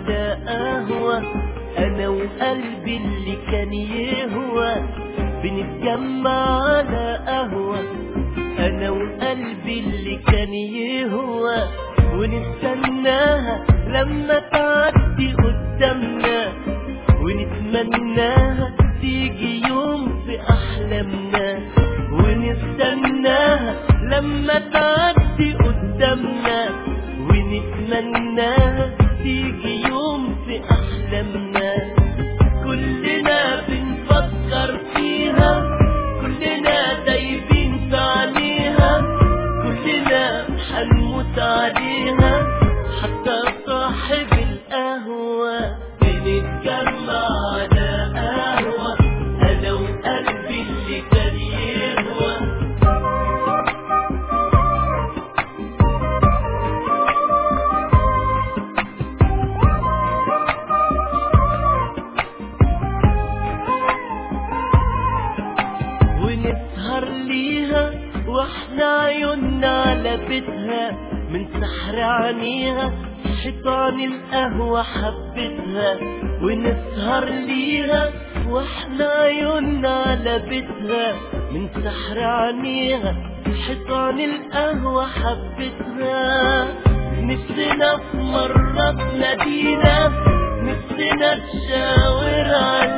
على قهوة أنا وقلبي اللي كان يهوى بنتجمع على قهوة أنا وقلبي اللي كان يهوى ونستناها لما تعدي قدامنا ونتمناها تيجي يوم في أحلامنا ونستناها لما تعدي قدامنا ونتمناها تيجي يوم في أحلامنا كلنا بنفكر فيها كلنا دايبين في عينيها كلنا حنموت عليها حتى صاحب القهوة بنتجمع على قهوة أنا وقلبي اللي كان يهوى ونسهر ليها واحنا عيوننا على بيتها من سحر عينيها حيطان القهوة حبتها ونسهر ليها واحنا عيوننا على بيتها من سحر عينيها حيطان القهوة حبتها نفسنا في مرة تنادينا نفسنا تشاور علينا